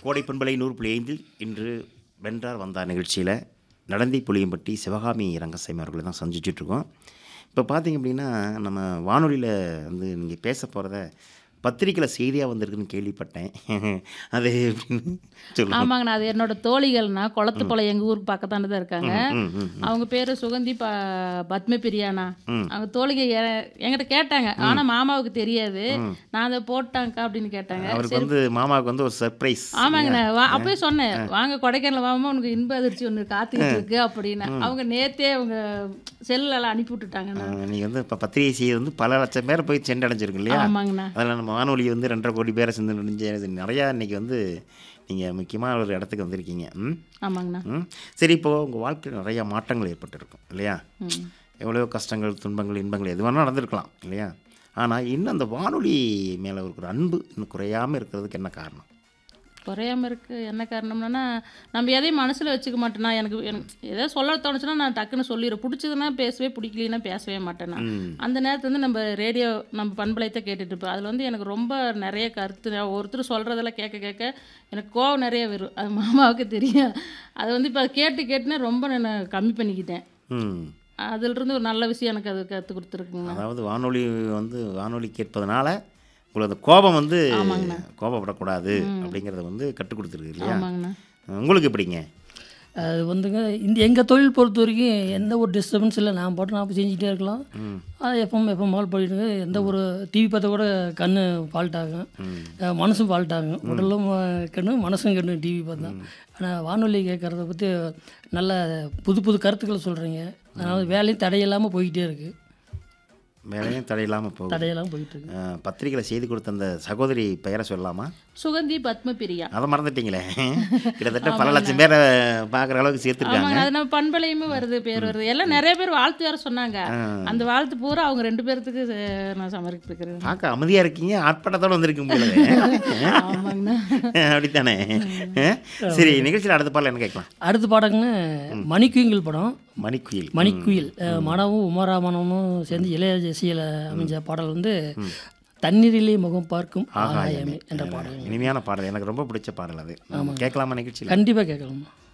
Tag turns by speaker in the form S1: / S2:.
S1: கோடை பண்பலை நூறு புள்ளி ஐந்தில் இன்று வென்றார் வந்தார் நிகழ்ச்சியில் நடந்தி புளியம்பட்டி சிவகாமி ரங்கசாமி அவர்களை தான் சந்திச்சிட்ருக்கோம் இப்போ பார்த்தீங்க அப்படின்னா நம்ம வானொலியில் வந்து நீங்கள் பேச போகிறத பத்திரிக்கையில் செய்தியாக வந்திருக்குன்னு கேள்விப்பட்டேன் அது எப்படின்னு சொல்லுங்க
S2: ஆமாங்கண்ணா அது என்னோட தோழிகள்னா குளத்துப்பாளையம் எங்கள் ஊருக்கு பக்கத்தானே தான் இருக்காங்க
S1: ம் ம்
S2: அவங்க பேர் சுகந்தி ப பத்ம பிரியாண்ணா அவங்க தோழிக எ- என்கிட்ட கேட்டாங்க ஆனால் மாமாவுக்கு தெரியாது நான் அதை போட்டாங்க்கா அப்படின்னு கேட்டாங்க
S1: அவருக்கு வந்து மாமாவுக்கு வந்து ஒரு சர்ப்ரைஸ்
S2: ஆமாங்கண்ணா வா அப்பயே சொன்னேன் வாங்க கொடைக்கானல் வாமா உனக்கு இன்ப அதிர்ச்சி ஒன்று காத்துக்கிட்டு இருக்கு அப்படின்னு அவங்க நேத்தே அவங்க செல்லெல்லாம் அனுப்பி விட்டுட்டாங்கண்ணா
S1: நீங்கள் வந்து இப்போ பத்திரிகை செய்தி வந்து பல லட்சம் பேர் போய் சென்றடைஞ்சிருக்கு இல்லையா
S2: ஆமாங்கண்ணா
S1: அதில் நம்ம வானொலி வந்து ரெண்டரை கோடி பேரை சென்று நிறையா இன்னைக்கு வந்து நீங்கள் முக்கியமான ஒரு இடத்துக்கு வந்திருக்கீங்க ம்
S2: ஆமாங்கண்ணா
S1: ம் சரி இப்போது உங்கள் வாழ்க்கையில் நிறையா மாற்றங்கள் ஏற்பட்டிருக்கும் இல்லையா
S2: ம்
S1: எவ்வளோ கஷ்டங்கள் துன்பங்கள் இன்பங்கள் எது வேணால் நடந்திருக்கலாம் இல்லையா ஆனால் இன்னும் அந்த வானொலி மேலே ஒரு அன்பு இன்னும் குறையாமல் இருக்கிறதுக்கு என்ன காரணம்
S2: குறையாம இருக்கு என்ன காரணம்னா நம்ம எதையும் மனசில் வச்சுக்க மாட்டேனா எனக்கு எனக்கு எதோ சொல்ல தோணுச்சுன்னா நான் டக்குன்னு சொல்லிடுறேன் பிடிச்சதுன்னா பேசவே பிடிக்கலனா பேசவே மாட்டேனா
S1: ம்
S2: அந்த நேரத்துல வந்து நம்ம ரேடியோ நம்ம பண்பலைத்தை கேட்டுட்டு இருப்போம் அதில் வந்து எனக்கு ரொம்ப நிறைய கருத்து நான் ஒருத்தர் சொல்கிறதெல்லாம் கேட்க கேட்க எனக்கு கோவம் நிறைய வரும் அது மாமாவுக்கு தெரியும் அதை வந்து இப்போ கேட்டு கேட்டுனா ரொம்ப நான் கம்மி பண்ணிக்கிட்டேன்
S1: ம்
S2: அதிலிருந்து ஒரு நல்ல விஷயம் எனக்கு அது கற்றுக் கொடுத்துருக்குங்க
S1: அதாவது வானொலி வந்து வானொலி கேட்பதனால உங்களுக்கு அந்த கோபம் வந்து
S2: ஆமாங்கண்ணா.
S1: கோபப்படக்கூடாது அப்படிங்கிறத வந்து கற்றுக் கொடுத்துருக்கு இல்லையா
S2: ஆமாங்கண்ணா
S1: உங்களுக்கு எப்படிங்க
S3: அது வந்துங்க இந்த எங்கள் தொழில் பொறுத்த வரைக்கும் எந்த ஒரு டிஸ்டர்பன்ஸ் இல்லை நான் பாட்டு நான் செஞ்சுக்கிட்டே இருக்கலாம் அது எப்பவும் எப்போ மால் போயிடுங்க எந்த ஒரு டிவி பார்த்தா கூட கண் ஃபால்ட் ஆகும் அஹ் மனசும் ஃபால்ட் ஆகும் உடலும் அஹ், கண்ணு மனசும் கண்ணு டிவி பார்த்தா ஆனால் வானொலி கேட்குறத பற்றி நல்ல புது புது கருத்துக்களை சொல்கிறீங்க அதனால் வேலையும் தடையில்லாமல் போய்கிட்டே இருக்குது
S1: வேலையும் தடையில்லாமல் போகும்
S3: தடையில்லாமல் போயிட்டு இருக்கு
S1: அஹ், பத்திரிக்கையில் செய்தி கொடுத்த அந்த சகோதரி பெயரை சொல்லலாமா
S2: சுகந்தி பத்ம பிரியா
S1: அதை மறந்துட்டீங்களே கிட்டத்தட்ட பல லட்சம் பேரை பார்க்குற அளவுக்கு சேர்த்துருக்காங்க
S2: ஆமாங்க அது நம்ம பண்பலையுமே வருது பேர் வருது எல்லாம் நிறைய பேர் வாழ்த்து வேற சொன்னாங்க அந்த வாழ்த்து பூரா அவங்க ரெண்டு பேர்த்துக்கு அஹ், நான் சமர்ப்பிக்கிறேன்
S1: பார்க்க அமைதியாக இருக்கீங்க ஆர்ப்பாட்டத்தோடு வந்திருக்கும் போல
S2: ஆமாங்கண்ணா
S1: அப்படித்தானே அஹ்? சரி நிகழ்ச்சியில் அடுத்த பாடல என்ன கேட்கலாம்
S3: அடுத்த பாடங்கன்னு மணிக்குயில் படம்
S1: மணிக்குயில்
S3: மணிக்குயில் அஹ், மனமும் உமராமனமும் சேர்ந்து இளைய இசையில் அமைஞ்ச பாடல் வந்து தண்ணீரிலே முகம் பார்க்கும் ஆகாயமே என்ற பாடல்
S1: இனிமையான பாடல் எனக்கு ரொம்ப பிடிச்ச பாடல் அது கேட்கலாமா நிகழ்ச்சியில்
S3: கண்டிப்பாக கேட்கலாமா